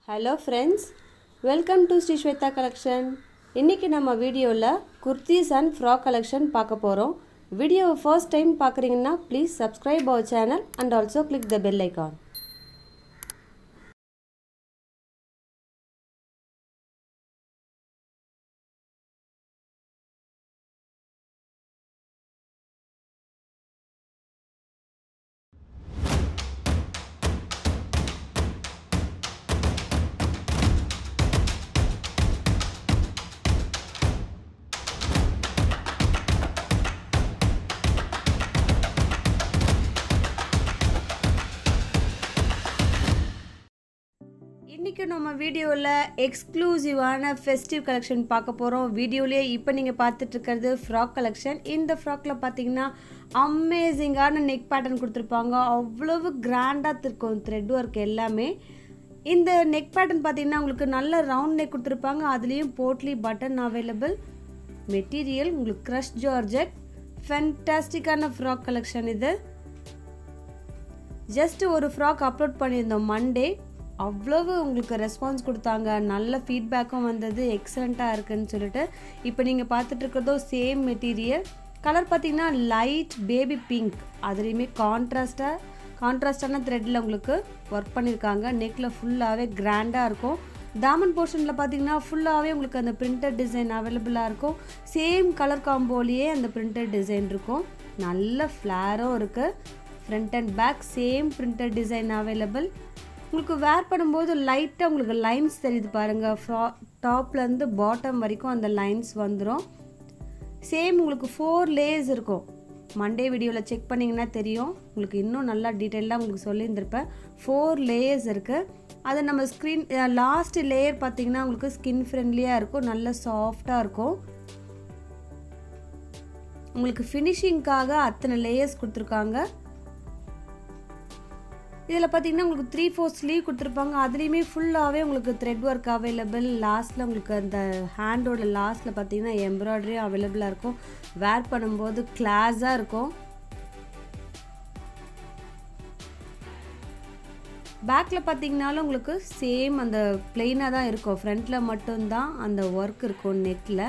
hello friends welcome to Sri Shweta collection இன்றைக்கி நம்ம வீடியோவில் குர்த்திஸ் அண்ட் ஃப்ராக் கலெக்ஷன் பார்க்க போகிறோம் வீடியோவை ஃபர்ஸ்ட் டைம் பார்க்குறீங்கன்னா please subscribe our channel and also click the bell icon இன்றைக்கி நம்ம வீடியோவில் எக்ஸ்க்ளூசிவான ஃபெஸ்டிவ் கலெக்ஷன் பார்க்க போகிறோம் வீடியோலேயே இப்போ நீங்கள் பார்த்துட்டு இருக்கிறது ஃப்ராக் கலெக்ஷன் இந்த ஃப்ராக்கில் பார்த்தீங்கன்னா அமேசிங்கான நெக் பேட்டர்ன் கொடுத்துருப்பாங்க அவ்வளவு கிராண்டாக இருக்கும் த்ரெட் ஒர்க் எல்லாமே இந்த நெக் பேட்டர்ன் பார்த்தீங்கன்னா உங்களுக்கு நல்ல ரவுண்ட் நெக் கொடுத்துருப்பாங்க அதுலேயும் போட்லி பட்டன் அவைலபிள் மெட்டீரியல் உங்களுக்கு க்ரஷ் ஜார்ஜெட் ஃபென்டாஸ்டிக்கான ஃப்ராக் கலெக்ஷன் இது ஜஸ்ட் ஒரு ஃப்ராக் அப்லோட் பண்ணியிருந்தோம் மண்டே அவ்வளவு உங்களுக்கு ரெஸ்பான்ஸ் கொடுத்தாங்க நல்ல ஃபீட்பேக்கும் வந்தது எக்ஸலண்ட்டாக இருக்குன்னு சொல்லிட்டு இப்போ நீங்கள் பார்த்துட்டு இருக்கிறதோ சேம் மெட்டீரியல் கலர் பார்த்தீங்கன்னா லைட் பேபி பிங்க் அதுலேயுமே கான்ட்ராஸ்டாக கான்ட்ராஸ்டான த்ரெட்டில் உங்களுக்கு ஒர்க் பண்ணியிருக்காங்க நெக்கில் ஃபுல்லாகவே கிராண்டாக இருக்கும் தாமன் போர்ஷனில் பார்த்தீங்கன்னா ஃபுல்லாகவே உங்களுக்கு அந்த பிரிண்டட் டிசைன் அவைலபிளாக இருக்கும் சேம் கலர் காம்போலேயே அந்த பிரிண்டட் டிசைன் இருக்கும் நல்ல ஃப்ளாரும் இருக்குது front and back same printed design available உங்களுக்கு வேர் பண்ணும்போது லைட்டாக உங்களுக்கு லைன்ஸ் தெரியுது பாருங்கள் ஃப்ரா டாப்லேருந்து பாட்டம் வரைக்கும் அந்த லைன்ஸ் வந்துடும் சேம் உங்களுக்கு ஃபோர் லேயர்ஸ் இருக்கும் மண்டே வீடியோவில் செக் பண்ணிங்கன்னா தெரியும் உங்களுக்கு இன்னும் நல்லா டீட்டெயிலாக உங்களுக்கு சொல்லியிருந்திருப்பேன் ஃபோர் லேயர்ஸ் இருக்குது அதை நம்ம ஸ்க்ரீன் லாஸ்ட் லேயர் பார்த்தீங்கன்னா உங்களுக்கு ஸ்கின் ஃப்ரெண்ட்லியாக இருக்கும் நல்ல சாஃப்டாக இருக்கும் உங்களுக்கு ஃபினிஷிங்க்காக அத்தனை லேயர்ஸ் கொடுத்துருக்காங்க இதில் பார்த்தீங்கன்னா உங்களுக்கு த்ரீ ஃபோர் ஸ்லீவ் கொடுத்துருப்பாங்க அதுலேயுமே ஃபுல்லாகவே உங்களுக்கு த்ரெட் ஒர்க் அவைலபிள் லாஸ்ட்டில் உங்களுக்கு அந்த ஹேண்டோட லாஸ்ட்டில் பார்த்தீங்கன்னா எம்ப்ராய்டரியும் அவைலபிளாக இருக்கும் வேர் பண்ணும்போது கிளாஸாக இருக்கும் பேக்கில் பார்த்தீங்கனாலும் உங்களுக்கு சேம் அந்த பிளெயினாக தான் இருக்கும் ஃப்ரண்ட்டில் மட்டும்தான் அந்த ஒர்க் இருக்கும் நெக்கில்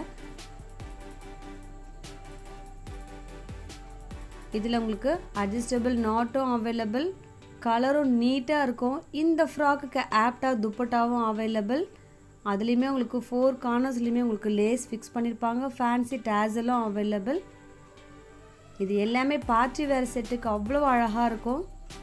இதில் உங்களுக்கு அட்ஜஸ்டபிள் நாட்டும் அவைலபிள் கலரும் நீட்டாக இருக்கும் இந்த ஃப்ராக்குக்கு ஆப்டாக துப்பட்டாவும் அவைலபிள் அதுலேயுமே உங்களுக்கு ஃபோர் கார்னர்ஸ்லேயுமே உங்களுக்கு லேஸ் ஃபிக்ஸ் பண்ணியிருப்பாங்க ஃபேன்சி டேசலும் அவைலபிள் இது எல்லாமே பார்ட்டி வேர் செட்டுக்கு அவ்வளோ அழகாக இருக்கும்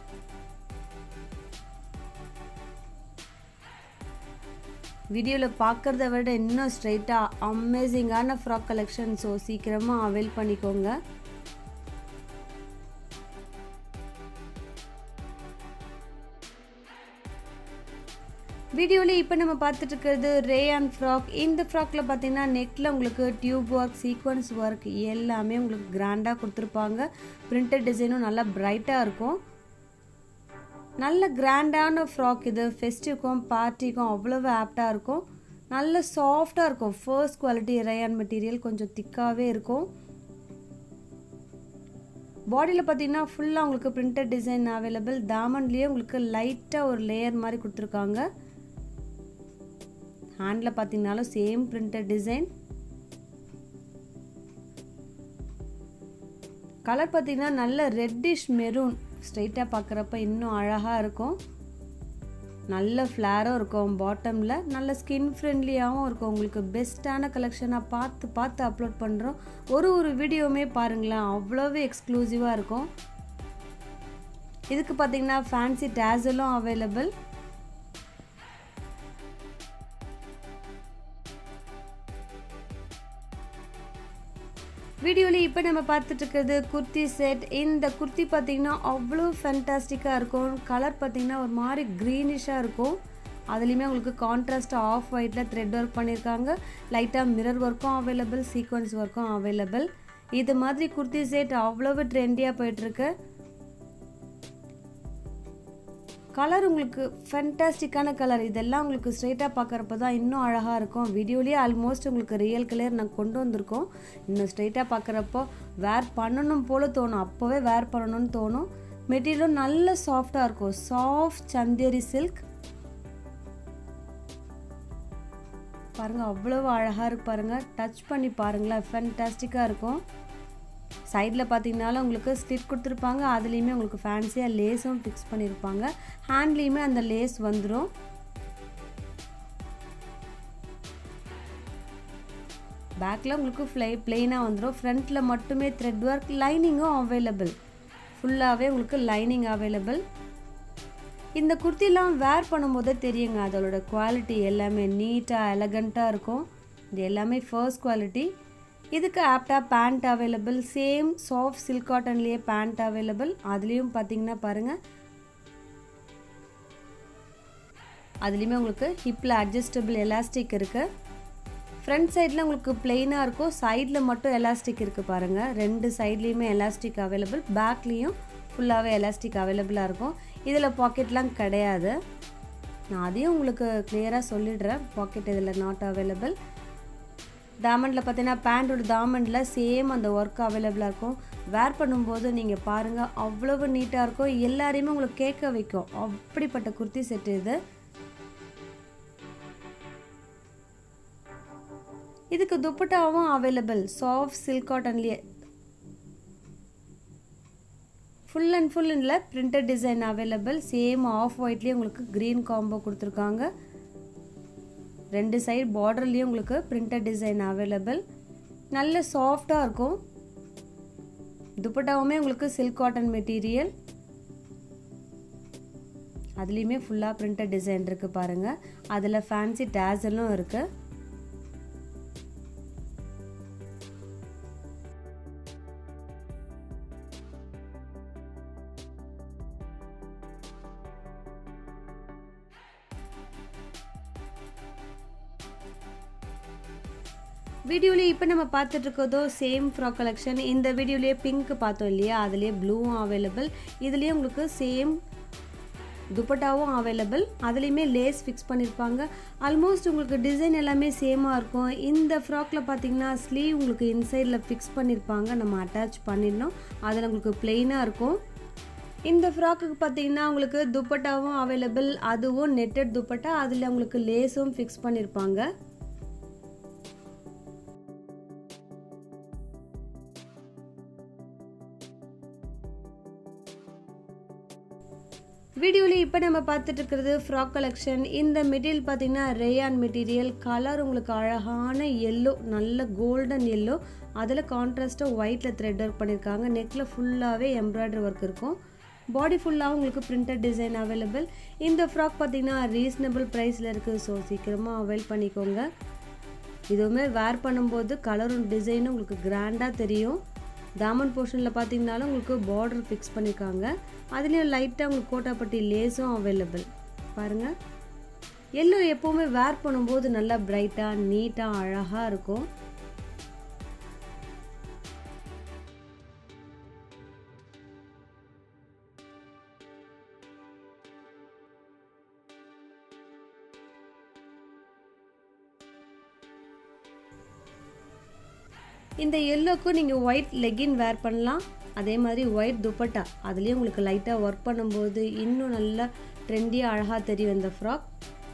வீடியோவில் பார்க்குறத விட இன்னும் ஸ்ட்ரைட்டாக அமேசிங்கான ஃப்ராக் கலெக்ஷன் ஸோ சீக்கிரமாக அவைல் பண்ணிக்கோங்க வீடியோவில் இப்போ நம்ம பார்த்துட்டு இருக்கிறது ரேயான் ஃப்ராக் இந்த ஃப்ராக்கில் பார்த்தீங்கன்னா நெக்கில் உங்களுக்கு டியூப் ஒர்க் சீக்வன்ஸ் ஒர்க் எல்லாமே உங்களுக்கு கிராண்டாக கொடுத்துருப்பாங்க பிரிண்டட் டிசைனும் நல்லா பிரைட்டாக இருக்கும் நல்ல கிராண்டான ஃப்ராக் இது ஃபெஸ்டிவ்க்கும் பார்ட்டிக்கும் அவ்வளவு ஆப்டாக இருக்கும் நல்ல சாஃப்டாக இருக்கும் ஃபர்ஸ்ட் குவாலிட்டி ரேயான் மெட்டீரியல் கொஞ்சம் திக்காகவே இருக்கும் பாடியில் பார்த்தீங்கன்னா ஃபுல்லாக உங்களுக்கு பிரிண்டட் டிசைன் அவைலபிள் தாமன்லேயே உங்களுக்கு லைட்டாக ஒரு லேயர் மாதிரி கொடுத்துருக்காங்க ஹேண்டில் பார்த்தீங்கனாலும் சேம் பிரிண்டட் டிசைன் கலர் பார்த்தீங்கன்னா நல்ல ரெட்டிஷ் மெரூன் ஸ்ட்ரைட்டாக பார்க்குறப்ப இன்னும் அழகாக இருக்கும் நல்ல ஃப்ளாரும் இருக்கும் பாட்டமில் நல்ல ஸ்கின் ஃப்ரெண்ட்லியாகவும் இருக்கும் உங்களுக்கு பெஸ்ட்டான கலெக்ஷனாக பார்த்து பார்த்து அப்லோட் பண்ணுறோம் ஒரு ஒரு வீடியோவுமே பாருங்களேன் அவ்வளோவே எக்ஸ்க்ளூசிவாக இருக்கும் இதுக்கு பார்த்தீங்கன்னா ஃபேன்சி டேசலும் அவைலபிள் வீடியோவில் இப்போ நம்ம பார்த்துட்டு இருக்கிறது குர்த்தி செட் இந்த குர்த்தி பார்த்தீங்கன்னா அவ்வளோ ஃபென்டாஸ்டிக்காக இருக்கும் கலர் பார்த்தீங்கன்னா ஒரு மாதிரி க்ரீனிஷாக இருக்கும் அதுலேயுமே உங்களுக்கு கான்ட்ராஸ்ட் ஆஃப் ஒயிட்டில் த்ரெட் ஒர்க் பண்ணியிருக்காங்க லைட்டாக மிரர் ஒர்க்கும் அவைலபிள் சீக்வன்ஸ் ஒர்க்கும் அவைலபிள் இது மாதிரி குர்த்தி செட் அவ்வளவு ட்ரெண்டியாக போயிட்டுருக்கு கலர் உங்களுக்கு ஃபென்டாஸ்டிக்கான கலர் இதெல்லாம் உங்களுக்கு ஸ்ட்ரெயிட்டாக பார்க்குறப்ப தான் இன்னும் அழகாக இருக்கும் வீடியோலேயே ஆல்மோஸ்ட் உங்களுக்கு ரியல் கலர் நான் கொண்டு வந்திருக்கோம் இன்னும் ஸ்ட்ரெயிட்டாக பார்க்குறப்போ வேர் பண்ணணும் போல் தோணும் அப்போவே வேர் பண்ணணும்னு தோணும் மெட்டீரியலும் நல்ல சாஃப்டாக இருக்கும் சாஃப்ட் சந்தேரி சில்க் பாருங்கள் அவ்வளோ அழகாக இருக்கு பாருங்கள் டச் பண்ணி பாருங்களேன் ஃபேன்டாஸ்டிக்காக இருக்கும் சைடில் பார்த்தீங்கனாலும் உங்களுக்கு ஸ்லிட் கொடுத்துருப்பாங்க அதுலேயுமே உங்களுக்கு ஃபேன்சியாக லேஸும் ஃபிக்ஸ் பண்ணியிருப்பாங்க ஹேண்ட்லேயுமே அந்த லேஸ் வந்துடும் பேக்கில் உங்களுக்கு ஃப்ளை பிளெயினாக வந்துடும் ஃப்ரண்ட்டில் மட்டுமே த்ரெட் ஒர்க் லைனிங்கும் அவைலபிள் ஃபுல்லாகவே உங்களுக்கு லைனிங் அவைலபிள் இந்த குர்த்திலாம் வேர் பண்ணும்போதே தெரியுங்க அதோட குவாலிட்டி எல்லாமே நீட்டாக எலகண்ட்டாக இருக்கும் இது எல்லாமே ஃபர்ஸ்ட் குவாலிட்டி இதுக்கு ஆப்டாக pant available same soft silk காட்டன்லேயே பேண்ட் அவைலபிள் அதுலேயும் பார்த்தீங்கன்னா பாருங்கள் அதுலேயுமே உங்களுக்கு ஹிப்பில் அட்ஜஸ்டபிள் எலாஸ்டிக் இருக்குது ஃப்ரண்ட் சைடில் உங்களுக்கு பிளெயினாக இருக்கும் சைடில் மட்டும் எலாஸ்டிக் இருக்குது பாருங்கள் ரெண்டு சைட்லேயுமே எலாஸ்டிக் அவைலபிள் பேக்லேயும் ஃபுல்லாகவே எலாஸ்டிக் அவைலபிளாக இருக்கும் இதில் பாக்கெட்லாம் கிடையாது நான் அதையும் உங்களுக்கு கிளியராக சொல்லிடுறேன் பாக்கெட் இதில் நாட் அவைலபிள் தாமண்டில் பார்த்தீங்கன்னா பேண்டோட தாமண்டில் சேம் அந்த ஒர்க் அவைலபிளாக இருக்கும் வேர் பண்ணும்போது நீங்கள் பாருங்கள் அவ்வளவு நீட்டாக இருக்கும் எல்லாரையுமே உங்களுக்கு கேட்க வைக்கும் அப்படிப்பட்ட குர்த்தி செட்டு இது இதுக்கு துப்பட்டாவும் அவைலபிள் சாஃப்ட் சில்க் காட்டன்லேயே ஃபுல் அண்ட் ஃபுல் இல்லை printed design available same off ஒயிட்லேயே உங்களுக்கு க்ரீன் காம்போ கொடுத்துருக்காங்க ரெண்டு சைடு பார்டர்லேயும் உங்களுக்கு பிரிண்டட் டிசைன் அவைலபிள் நல்ல சாஃப்டாக இருக்கும் துப்பட்டாவுமே உங்களுக்கு சில்க் காட்டன் மெட்டீரியல் அதுலேயுமே ஃபுல்லாக பிரிண்டட் டிசைன் இருக்குது பாருங்கள் அதில் ஃபேன்சி டேசலும் இருக்குது வீடியோலேயே இப்போ நம்ம பார்த்துட்டு இருக்கிறதோ சேம் ஃப்ராக் கலெக்ஷன் இந்த வீடியோலேயே பிங்க் பார்த்தோம் இல்லையா அதுலேயே ப்ளூவும் அவைலபிள் இதுலேயே உங்களுக்கு சேம் துப்பட்டாவும் அவைலபிள் அதுலேயுமே லேஸ் ஃபிக்ஸ் பண்ணியிருப்பாங்க ஆல்மோஸ்ட் உங்களுக்கு டிசைன் எல்லாமே சேமாக இருக்கும் இந்த ஃப்ராக்கில் பார்த்தீங்கன்னா ஸ்லீவ் உங்களுக்கு இன்சைடில் ஃபிக்ஸ் பண்ணியிருப்பாங்க நம்ம அட்டாச் பண்ணிடணும் அதில் உங்களுக்கு பிளெயினாக இருக்கும் இந்த ஃப்ராக்குக்கு பார்த்தீங்கன்னா உங்களுக்கு துப்பட்டாவும் அவைலபிள் அதுவும் நெட்டட் துப்பட்டா அதில் உங்களுக்கு லேஸும் ஃபிக்ஸ் பண்ணியிருப்பாங்க வீடியோவில் இப்போ நம்ம பார்த்துட்டு இருக்கிறது ஃப்ராக் கலெக்ஷன் இந்த மெட்டீரியல் பார்த்தீங்கன்னா ரேயான் மெட்டீரியல் கலர் உங்களுக்கு அழகான எல்லோ நல்ல கோல்டன் எல்லோ அதில் கான்ட்ராஸ்ட்டாக ஒயிட்டில் த்ரெட் ஒர்க் பண்ணியிருக்காங்க நெக்கில் ஃபுல்லாகவே எம்ப்ராய்டரி ஒர்க் இருக்கும் பாடி ஃபுல்லாக உங்களுக்கு பிரிண்டட் டிசைன் அவைலபிள் இந்த ஃப்ராக் பார்த்தீங்கன்னா ரீசனபிள் ப்ரைஸில் இருக்குது ஸோ சீக்கிரமாக அவைல் பண்ணிக்கோங்க இதுவுமே வேர் பண்ணும்போது கலரும் டிசைனும் உங்களுக்கு கிராண்டாக தெரியும் தாமன் போர்ஷனில் பார்த்தீங்கனாலும் உங்களுக்கு பார்டர் ஃபிக்ஸ் பண்ணியிருக்காங்க அதுலேயும் லைட்டாக உங்களுக்கு கோட்டாப்பட்டி லேஸும் அவைலபிள் பாருங்கள் எல்லோ எப்போவுமே வேர் பண்ணும்போது நல்லா பிரைட்டாக நீட்டாக அழகாக இருக்கும் இந்த எல்லோக்கும் நீங்கள் ஒயிட் லெகின் வேர் பண்ணலாம் அதே மாதிரி ஒயிட் துப்பட்டா அதுலேயும் உங்களுக்கு லைட்டாக ஒர்க் பண்ணும்போது இன்னும் நல்லா ட்ரெண்டியாக அழகாக தெரியும் இந்த ஃப்ராக்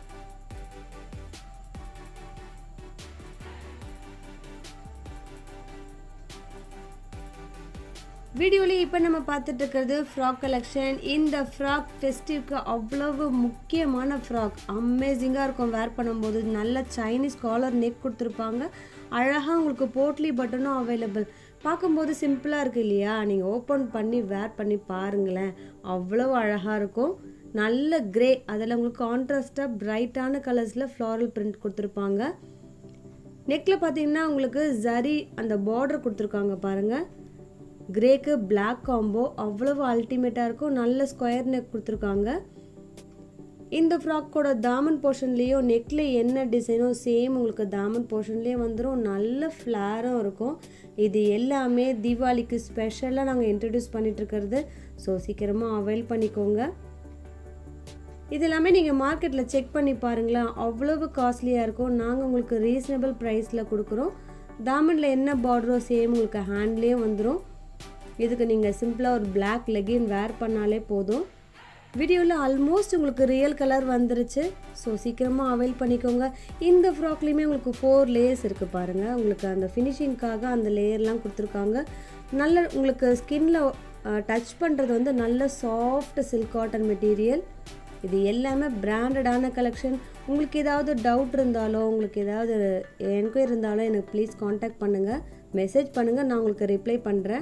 வீடியோலேயே இப்போ நம்ம பார்த்துட்டு இருக்கிறது ஃப்ராக் கலெக்ஷன் இந்த ஃப்ராக் ஃபெஸ்டிவ்க்கு அவ்வளவு முக்கியமான ஃப்ராக் அமேசிங்காக இருக்கும் வேர் பண்ணும்போது நல்ல சைனீஸ் காலர் நெக் கொடுத்துருப்பாங்க அழகாக உங்களுக்கு போட்லி பட்டனும் அவைலபிள் பார்க்கும்போது சிம்பிளாக இருக்குது இல்லையா நீங்கள் ஓப்பன் பண்ணி வேர் பண்ணி பாருங்களேன் அவ்வளவு அழகாக இருக்கும் நல்ல கிரே அதில் உங்களுக்கு கான்ட்ராஸ்டாக பிரைட்டான கலர்ஸில் ஃப்ளாரல் பிரிண்ட் கொடுத்துருப்பாங்க நெக்கில் பார்த்தீங்கன்னா உங்களுக்கு ஜரி அந்த பார்டர் கொடுத்துருக்காங்க பாருங்கள் கிரேக்கு பிளாக் காம்போ அவ்வளவு அல்டிமேட்டாக இருக்கும் நல்ல ஸ்கொயர் நெக் கொடுத்துருக்காங்க இந்த ஃப்ராக்கோட தாமன் போர்ஷன்லேயும் நெக்கில் என்ன டிசைனோ சேம் உங்களுக்கு தாமன் போர்ஷன்லேயே வந்துடும் நல்ல ஃப்ளாரும் இருக்கும் இது எல்லாமே தீபாவளிக்கு ஸ்பெஷலாக நாங்கள் இன்ட்ரடியூஸ் பண்ணிட்டு இருக்கிறது ஸோ சீக்கிரமாக அவைல் பண்ணிக்கோங்க இது எல்லாமே நீங்கள் மார்க்கெட்டில் செக் பண்ணி பாருங்களேன் அவ்வளவு காஸ்ட்லியாக இருக்கும் நாங்கள் உங்களுக்கு ரீசனபிள் ப்ரைஸில் கொடுக்குறோம் தாமனில் என்ன பார்டரோ சேம் உங்களுக்கு ஹேண்ட்லேயே வந்துடும் இதுக்கு நீங்கள் சிம்பிளாக ஒரு பிளாக் லெகின் வேர் பண்ணாலே போதும் வீடியோவில் ஆல்மோஸ்ட் உங்களுக்கு ரியல் கலர் வந்துருச்சு ஸோ சீக்கிரமாக அவைல் பண்ணிக்கோங்க இந்த ஃப்ராக்லேயுமே உங்களுக்கு ஃபோர் லேயர்ஸ் இருக்குது பாருங்கள் உங்களுக்கு அந்த ஃபினிஷிங்க்காக அந்த லேயர்லாம் கொடுத்துருக்காங்க நல்ல உங்களுக்கு ஸ்கின்ல டச் பண்ணுறது வந்து நல்ல சாஃப்ட் சில்க் காட்டன் மெட்டீரியல் இது எல்லாமே பிராண்டடான கலெக்ஷன் உங்களுக்கு ஏதாவது டவுட் இருந்தாலோ உங்களுக்கு ஏதாவது என்கொயரி இருந்தாலும் எனக்கு ப்ளீஸ் காண்டாக்ட் பண்ணுங்கள் மெசேஜ் பண்ணுங்கள் நான் உங்களுக்கு ரிப்ளை பண்ணுறேன்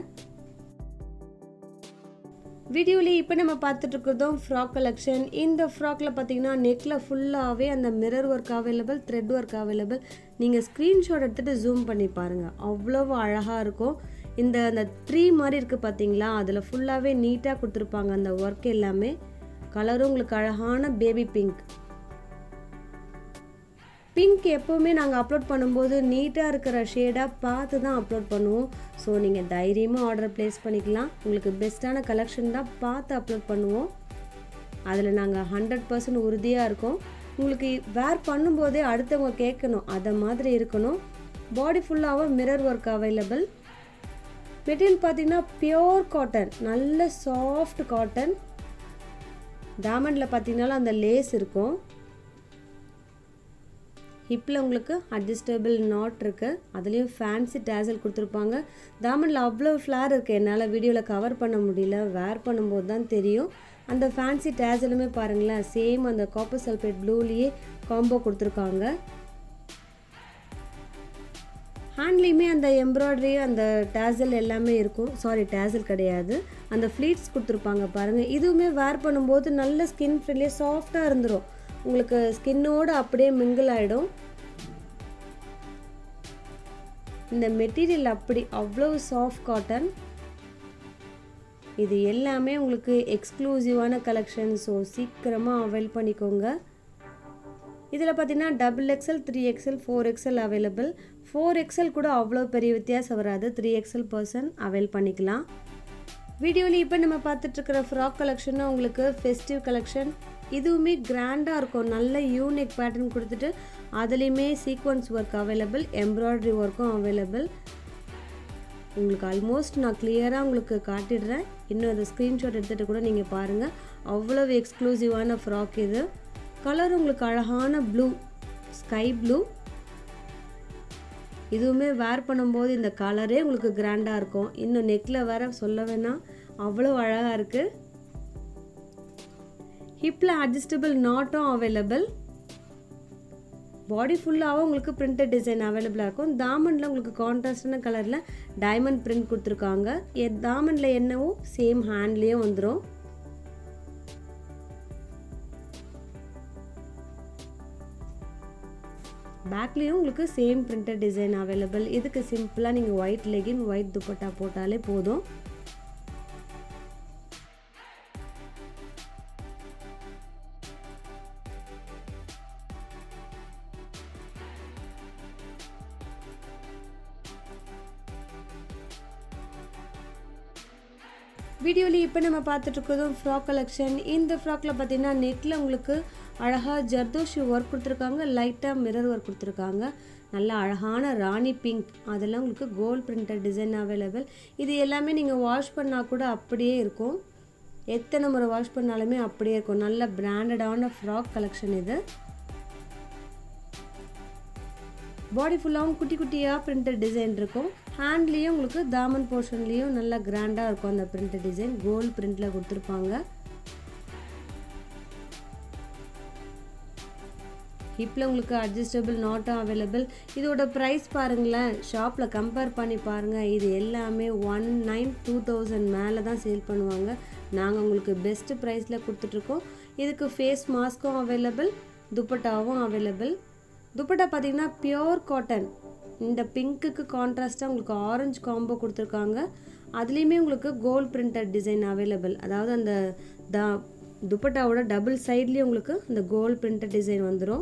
வீடியோலேயே இப்போ நம்ம பார்த்துட்டு இருக்கிறதும் ஃப்ராக் கலெக்ஷன் இந்த ஃப்ராக்கில் பார்த்தீங்கன்னா நெக்கில் ஃபுல்லாகவே அந்த mirror work available thread work available நீங்கள் ஸ்க்ரீன்ஷாட் எடுத்துகிட்டு ஜூம் பண்ணி பாருங்கள் அவ்வளவு அழகாக இருக்கும் இந்த அந்த ட்ரீ மாதிரி இருக்குது பார்த்தீங்களா அதில் ஃபுல்லாகவே நீட்டாக கொடுத்துருப்பாங்க அந்த ஒர்க் எல்லாமே கலரும் உங்களுக்கு அழகான பேபி பிங்க் பிங்க் எப்போவுமே நாங்கள் அப்லோட் பண்ணும்போது நீட்டாக இருக்கிற ஷேடாக பார்த்து தான் அப்லோட் பண்ணுவோம் ஸோ நீங்கள் தைரியமாக ஆர்டர் ப்ளேஸ் பண்ணிக்கலாம் உங்களுக்கு பெஸ்ட்டான கலெக்ஷன் தான் பார்த்து அப்லோட் பண்ணுவோம் அதில் நாங்கள் ஹண்ட்ரட் பர்சன்ட் உறுதியாக இருக்கோம் உங்களுக்கு வேர் பண்ணும்போதே அடுத்தவங்க கேட்கணும் அதை மாதிரி இருக்கணும் பாடி ஃபுல்லாகவும் மிரர் ஒர்க் அவைலபிள் மெட்டீரியல் பார்த்தீங்கன்னா பியோர் காட்டன் நல்ல சாஃப்ட் காட்டன் டாமண்டில் பார்த்தீங்கன்னாலும் அந்த லேஸ் இருக்கும் ஹிப்பில் உங்களுக்கு அட்ஜஸ்டபிள் நாட் இருக்குது அதுலேயும் ஃபேன்சி டேசல் கொடுத்துருப்பாங்க தாமனில் அவ்வளோ ஃப்ளார் இருக்குது என்னால் வீடியோவில் கவர் பண்ண முடியல வேர் பண்ணும்போது தான் தெரியும் அந்த ஃபேன்சி டேசலுமே பாருங்களேன் சேம் அந்த காப்பர் சல்ஃபேட் ப்ளூலேயே காம்போ கொடுத்துருக்காங்க ஹேண்ட்லேயுமே அந்த எம்ப்ராய்டரி அந்த டேசல் எல்லாமே இருக்கும் சாரி டேசல் கிடையாது அந்த ஃப்ளீட்ஸ் கொடுத்துருப்பாங்க பாருங்கள் இதுவுமே வேர் பண்ணும்போது நல்ல ஸ்கின் ஃப்ரெண்ட்லியாக சாஃப்டாக இருந்துடும் உங்களுக்கு ஸ்கின்னோடு அப்படியே மிங்கிள் ஆகிடும் இந்த மெட்டீரியல் அப்படி அவ்வளோ சாஃப்ட் காட்டன் இது எல்லாமே உங்களுக்கு எக்ஸ்க்ளூசிவான கலெக்ஷன் ஸோ சீக்கிரமாக அவைல் பண்ணிக்கோங்க இதில் பார்த்தீங்கன்னா double XL three XL four XL available four XL கூட அவ்வளோ பெரிய வித்தியாசம் வராது த்ரீ எக்ஸல் பர்சன் அவைல் பண்ணிக்கலாம் வீடியோவில் இப்போ நம்ம பார்த்துட்ருக்கிற ஃப்ராக் கலெக்ஷன்னா உங்களுக்கு ஃபெஸ்டிவ் கலெக்ஷன் இதுவுமே கிராண்டாக இருக்கும் நல்ல யூனிக் பேட்டர்ன் கொடுத்துட்டு அதுலேயுமே சீக்வன்ஸ் ஒர்க் அவைலபிள் எம்ப்ராய்டரி ஒர்க்கும் அவைலபிள் உங்களுக்கு ஆல்மோஸ்ட் நான் கிளியராக உங்களுக்கு காட்டிடுறேன் இன்னும் அதை ஸ்க்ரீன்ஷாட் எடுத்துகிட்டு கூட நீங்கள் பாருங்கள் அவ்வளவு எக்ஸ்க்ளூசிவான ஃப்ராக் இது கலர் உங்களுக்கு அழகான ப்ளூ ஸ்கை ப்ளூ இதுவுமே வேர் பண்ணும்போது இந்த கலரே உங்களுக்கு கிராண்டாக இருக்கும் இன்னும் நெக்கில் வேற சொல்ல வேணாம் அவ்வளோ அழகாக இருக்குது ஹிப்பில் அட்ஜஸ்டபிள் நாட்டும் அவைலபிள் பாடி ஃபுல்லாகவும் உங்களுக்கு பிரிண்டட் டிசைன் அவைலபிளாக இருக்கும் தாமண்டில் உங்களுக்கு கான்ட்ராஸ்டான கலரில் டைமண்ட் பிரிண்ட் கொடுத்துருக்காங்க தாமண்டில் என்னவோ சேம் ஹேண்ட்லேயும் வந்துடும் பேக்லேயும் உங்களுக்கு சேம் பிரிண்டட் டிசைன் அவைலபிள் இதுக்கு சிம்பிளாக நீங்கள் ஒயிட் லெகின் ஒயிட் துப்பட்டா போட்டாலே போதும் வீடியோவில் இப்போ நம்ம பார்த்துட்டு இருக்கிறதும் ஃப்ராக் கலெக்ஷன் இந்த ஃப்ராக்கில் பார்த்தீங்கன்னா நெக்கில் உங்களுக்கு அழகாக ஜர்தோஷி ஒர்க் கொடுத்துருக்காங்க லைட்டாக மிரர் ஒர்க் கொடுத்துருக்காங்க நல்ல அழகான ராணி பிங்க் அதெல்லாம் உங்களுக்கு கோல்ட் பிரிண்டட் டிசைன் அவைலபிள் இது எல்லாமே நீங்கள் வாஷ் பண்ணால் கூட அப்படியே இருக்கும் எத்தனை முறை வாஷ் பண்ணாலுமே அப்படியே இருக்கும் நல்ல பிராண்டடான ஃப்ராக் கலெக்ஷன் இது பாடி ஃபுல்லாகவும் குட்டி குட்டியாக பிரிண்டட் டிசைன் இருக்கும் ஹேண்ட்லேயும் உங்களுக்கு தாமன் போர்ஷன்லேயும் நல்லா கிராண்டாக இருக்கும் அந்த பிரிண்டட் டிசைன் கோல்டு பிரிண்டில் கொடுத்துருப்பாங்க ஹிப்பில் உங்களுக்கு அட்ஜஸ்டபிள் நாட்டும் அவைலபிள் இதோட ப்ரைஸ் பாருங்களேன் ஷாப்பில் கம்பேர் பண்ணி பாருங்கள் இது எல்லாமே ஒன் நைன் டூ தௌசண்ட் மேலே தான் சேல் பண்ணுவாங்க நாங்கள் உங்களுக்கு பெஸ்ட்டு ப்ரைஸில் கொடுத்துட்ருக்கோம் இதுக்கு ஃபேஸ் மாஸ்க்கும் அவைலபிள் துப்பட்டாவும் அவைலபிள் துப்பட்டா பார்த்தீங்கன்னா பியோர் காட்டன் இந்த பிங்க்குக்கு கான்ட்ராஸ்ட்டாக உங்களுக்கு ஆரஞ்சு காம்போ கொடுத்துருக்காங்க அதுலேயுமே உங்களுக்கு கோல்ட் பிரிண்டட் டிசைன் அவைலபிள் அதாவது அந்த த துப்பட்டாவோட டபுள் சைட்லேயும் உங்களுக்கு இந்த கோல்ட் பிரிண்டட் டிசைன் வந்துடும்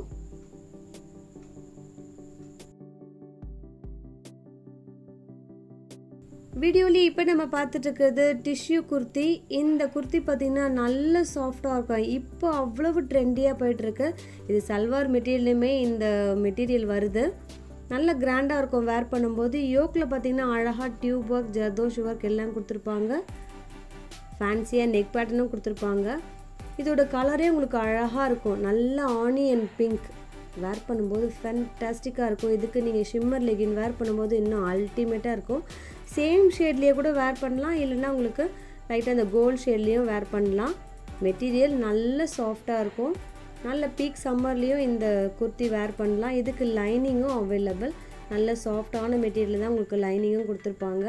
வீடியோலேயே இப்போ நம்ம பார்த்துட்டு இருக்கிறது டிஷ்யூ குர்த்தி இந்த குர்த்தி பார்த்திங்கன்னா நல்ல சாஃப்டாக இருக்கும் இப்போ அவ்வளவு ட்ரெண்டியாக போயிட்டுருக்கு இது சல்வார் மெட்டீரியலுமே இந்த மெட்டீரியல் வருது நல்ல கிராண்டாக இருக்கும் வேர் பண்ணும்போது யோக்கில் பார்த்தீங்கன்னா அழகாக டியூப் ஒர்க் ஜர்தோஷ் ஒர்க் எல்லாம் கொடுத்துருப்பாங்க ஃபேன்சியாக நெக் பேட்டர்னும் கொடுத்துருப்பாங்க இதோட கலரே உங்களுக்கு அழகாக இருக்கும் நல்ல ஆனியன் பிங்க் வேர் பண்ணும்போது ஃபேன்டாஸ்டிக்காக இருக்கும் இதுக்கு நீங்கள் ஷிம்மர் லெகின் வேர் பண்ணும்போது இன்னும் அல்டிமேட்டாக இருக்கும் சேம் ஷேட்லேயே கூட வேர் பண்ணலாம் இல்லைன்னா உங்களுக்கு லைட்டாக அந்த கோல்ட் ஷேட்லேயும் வேர் பண்ணலாம் மெட்டீரியல் நல்ல சாஃப்டாக இருக்கும் நல்ல பீக் சம்மர்லேயும் இந்த குர்த்தி வேர் பண்ணலாம் இதுக்கு லைனிங்கும் அவைலபிள் நல்ல சாஃப்டான மெட்டீரியல் தான் உங்களுக்கு லைனிங்கும் கொடுத்துருப்பாங்க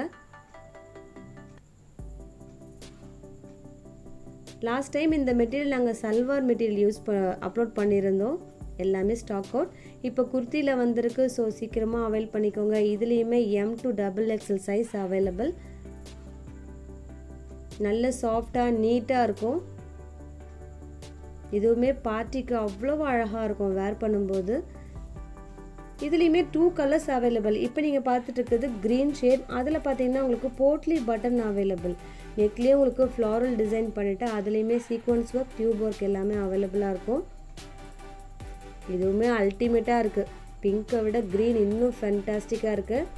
லாஸ்ட் டைம் இந்த மெட்டீரியல் நாங்கள் சல்வார் மெட்டீரியல் யூஸ் ப அப்லோட் பண்ணியிருந்தோம் எல்லாமே ஸ்டாக் அவுட் இப்போ குர்த்தியில் வந்திருக்கு ஸோ சீக்கிரமாக அவைல் பண்ணிக்கோங்க இதுலேயுமே M to double XL size available நல்ல சாஃப்டாக நீட்டாக இருக்கும் இதுவுமே பார்ட்டிக்கு அவ்வளோ அழகாக இருக்கும் வேர் பண்ணும்போது இதுலேயுமே டூ கலர்ஸ் அவைலபிள் இப்போ நீங்கள் பார்த்துட்டு இருக்கிறது க்ரீன் ஷேட் அதில் பார்த்தீங்கன்னா உங்களுக்கு போட்லி பட்டன் அவைலபிள் நெக்லேயே உங்களுக்கு ஃப்ளாரல் டிசைன் பண்ணிவிட்டு அதுலேயுமே சீக்வன்ஸ் ஒர்க் டியூப் ஒர்க் எல்லாமே அவைலபிளாக இருக்கும் இதுவுமே அல்டிமேட்டாக இருக்குது பிங்க்கை விட க்ரீன் இன்னும் ஃபென்டாஸ்டிக்காக இருக்குது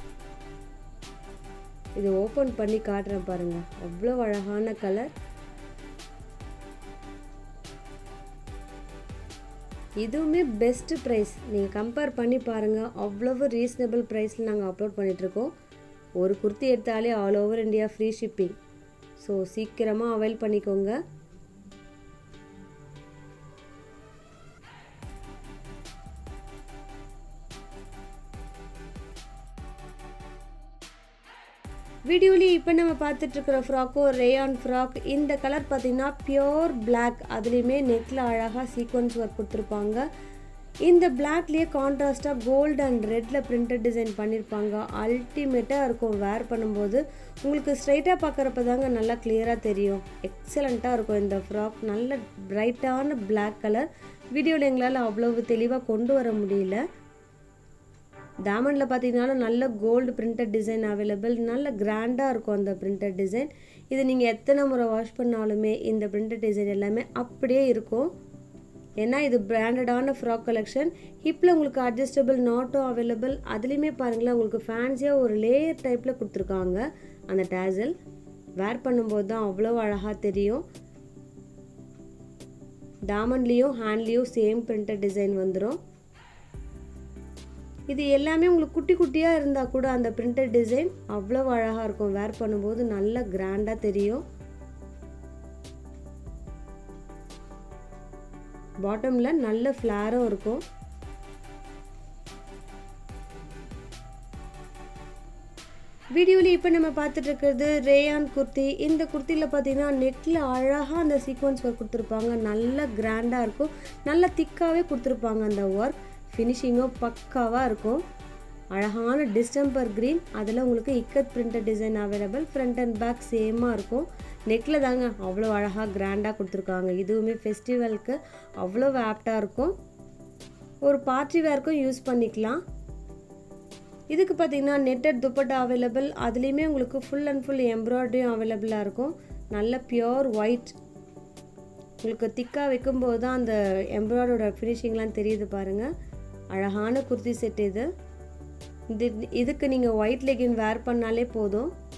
இது ஓப்பன் பண்ணி காட்டுறேன் பாருங்கள் அவ்வளோ அழகான கலர் இதுவுமே பெஸ்ட்டு ப்ரைஸ் நீங்கள் கம்பேர் பண்ணி பாருங்கள் அவ்வளவு ரீசனபிள் ப்ரைஸில் நாங்கள் அப்லோட் பண்ணிகிட்ருக்கோம் ஒரு குர்த்தி எடுத்தாலே all over India free shipping so சீக்கிரமாக அவைல் பண்ணிக்கோங்க வீடியோலேயே இப்போ நம்ம பார்த்துட்ருக்கிற ஃப்ராக்கோ ரேயான் ஃப்ராக் இந்த கலர் பார்த்தீங்கன்னா பியோர் பிளாக் அதுலேயுமே நெக்கில் அழகாக சீக்வன்ஸ் ஒர்க் கொடுத்துருப்பாங்க இந்த பிளாக்லேயே கான்ட்ராஸ்ட்டாக கோல்டு அண்ட் ரெட்டில் பிரிண்டட் டிசைன் பண்ணியிருப்பாங்க அல்டிமேட்டாக இருக்கும் வேர் பண்ணும்போது உங்களுக்கு ஸ்ட்ரைட்டாக பார்க்குறப்ப தாங்க நல்லா கிளியராக தெரியும் எக்ஸலண்ட்டாக இருக்கும் இந்த ஃப்ராக் நல்ல பிரைட்டான பிளாக் கலர் வீடியோவில் எங்களால் அவ்வளவு தெளிவாக கொண்டு வர முடியல டாமண்டில் பார்த்தீங்கன்னாலும் நல்ல கோல்டு பிரிண்டட் டிசைன் அவைலபிள் நல்ல கிராண்டாக இருக்கும் அந்த பிரிண்டட் டிசைன் இது நீங்கள் எத்தனை முறை வாஷ் பண்ணாலுமே இந்த பிரிண்டட் டிசைன் எல்லாமே அப்படியே இருக்கும் ஏன்னா இது பிராண்டடான ஃப்ராக் கலெக்ஷன் ஹிப்பில் உங்களுக்கு அட்ஜஸ்டபிள் நாட்டும் அவைலபிள் அதுலேயுமே பாருங்களேன் உங்களுக்கு ஃபேன்சியாக ஒரு லேயர் டைப்பில் கொடுத்துருக்காங்க அந்த டேசல் வேர் பண்ணும்போது தான் அவ்வளோ அழகாக தெரியும் டாமண்ட்லேயும் ஹேண்ட்லேயும் சேம் பிரிண்டட் டிசைன் வந்துடும் இது எல்லாமே உங்களுக்கு குட்டி குட்டியாக இருந்தால் கூட அந்த பிரிண்டட் டிசைன் அவ்வளோ அழகாக இருக்கும் வேர் பண்ணும்போது நல்ல கிராண்டாக தெரியும் பாட்டமில் நல்ல ஃப்ளாரும் இருக்கும் வீடியோவில் இப்போ நம்ம பார்த்துட்டு இருக்கிறது ரேயான் குர்த்தி இந்த குர்த்தியில் பார்த்தீங்கன்னா நெட்டில் அழகாக அந்த சீக்வன்ஸ் ஒர்க் கொடுத்துருப்பாங்க நல்ல கிராண்டாக இருக்கும் நல்ல திக்காகவே கொடுத்துருப்பாங்க அந்த ஒர்க் ஃபினிஷிங்கும் பக்காவாக இருக்கும் அழகான டிஸ்டம்பர் க்ரீன் அதில் உங்களுக்கு ikat printed design available front and back சேமாக இருக்கும் நெக்கில் தாங்க அவ்வளோ அழகாக கிராண்டாக கொடுத்துருக்காங்க இதுவுமே ஃபெஸ்டிவலுக்கு அவ்வளோ ஆப்டாக இருக்கும் ஒரு பார்ட்டி வேர்க்கும் யூஸ் பண்ணிக்கலாம் இதுக்கு பார்த்தீங்கன்னா நெட்டட் துப்பட்டா அவைலபிள் அதுலேயுமே உங்களுக்கு ஃபுல் அண்ட் ஃபுல் எம்ப்ராய்டரியும் அவைலபிளாக இருக்கும் நல்ல பியோர் ஒயிட் உங்களுக்கு திக்காக வைக்கும்போது தான் அந்த எம்ப்ராய்டரோட ஃபினிஷிங்லாம் தெரியுது பாருங்கள் அழகான குர்த்தி செட் இது இது இதுக்கு நீங்கள் ஒயிட் லெகின் வேர் பண்ணாலே போதும்